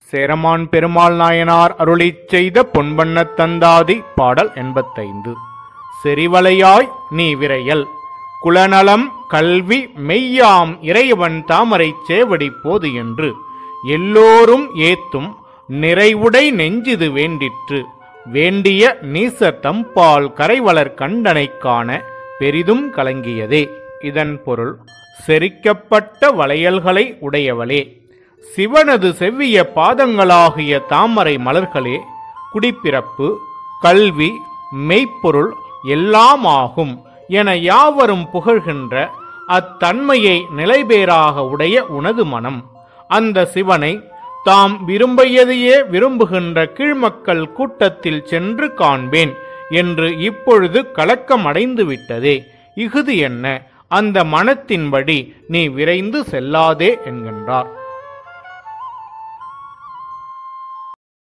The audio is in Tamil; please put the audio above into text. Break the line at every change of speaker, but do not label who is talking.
சேரமான் பெருமாள் நாயனார் அருளிச் செய்த பொன்பண்ணத் தந்தாதி பாடல் எண்பத்தைந்து செறிவலையாய் நீ விரையல் குலநலம் கல்வி மெய்யாம் இறைவன் தாமரைச் சேவடி போது என்று எல்லோரும் ஏத்தும் நிறைவுடை நெஞ்சிது வேண்டிற்று வேண்டிய நீச தம்பால் கரைவளர் கண்டனைக் காண பெரிதும் கலங்கியதே இதன் பொருள் செரிக்கப்பட்ட வளையல்களை உடையவளே சிவனது செவ்விய பாதங்களாகிய தாமரை மலர்களே குடிப்பிறப்பு கல்வி மெய்ப்பொருள் எல்லாமாகும் என யாவரும் புகழ்கின்ற அத்தன்மையை நிலைபேறாக உடைய உனது மனம் அந்த சிவனை தாம் விரும்பியதையே விரும்புகின்ற கீழ்மக்கள் கூட்டத்தில் சென்று காண்பேன் என்று இப்பொழுது கலக்கமடைந்து விட்டதே இஃது என்ன அந்த மனத்தின்படி நீ விரைந்து செல்லாதே என்கின்றார்